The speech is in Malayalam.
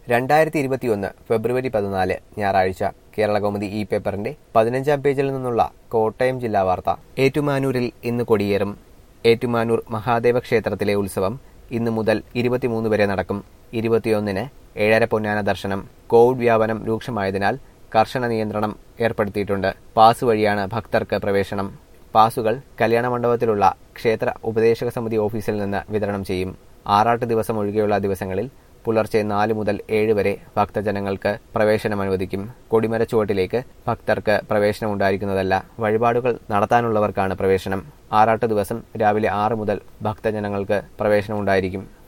രണ്ടായിരത്തി ഇരുപത്തിയൊന്ന് ഫെബ്രുവരി പതിനാല് ഞായറാഴ്ച കേരളകൗമുദി ഇ പേപ്പറിന്റെ പതിനഞ്ചാം പേജിൽ നിന്നുള്ള കോട്ടയം ജില്ലാ വാർത്ത ഏറ്റുമാനൂരിൽ ഇന്ന് കൊടിയേറും ഏറ്റുമാനൂർ മഹാദേവ ക്ഷേത്രത്തിലെ ഉത്സവം ഇന്നു മുതൽ ഇരുപത്തിമൂന്ന് വരെ നടക്കും ഇരുപത്തിയൊന്നിന് ഏഴര പൊന്നാന ദർശനം കോവിഡ് വ്യാപനം രൂക്ഷമായതിനാൽ കർശന നിയന്ത്രണം ഏർപ്പെടുത്തിയിട്ടുണ്ട് പാസ് വഴിയാണ് ഭക്തർക്ക് പ്രവേശനം പാസുകൾ കല്യാണ മണ്ഡപത്തിലുള്ള ക്ഷേത്ര ഉപദേശക സമിതി ഓഫീസിൽ നിന്ന് വിതരണം ചെയ്യും ആറാട്ട് ദിവസം ഒഴികെയുള്ള ദിവസങ്ങളിൽ പുലർച്ചെ നാല് മുതൽ ഏഴ് വരെ ഭക്തജനങ്ങൾക്ക് പ്രവേശനം അനുവദിക്കും കൊടിമര ചുവട്ടിലേക്ക് ഭക്തർക്ക് പ്രവേശനം ഉണ്ടായിരിക്കുന്നതല്ല വഴിപാടുകൾ നടത്താനുള്ളവർക്കാണ് പ്രവേശനം ആറാട്ട് ദിവസം രാവിലെ ആറ് മുതൽ ഭക്തജനങ്ങൾക്ക് പ്രവേശനം ഉണ്ടായിരിക്കും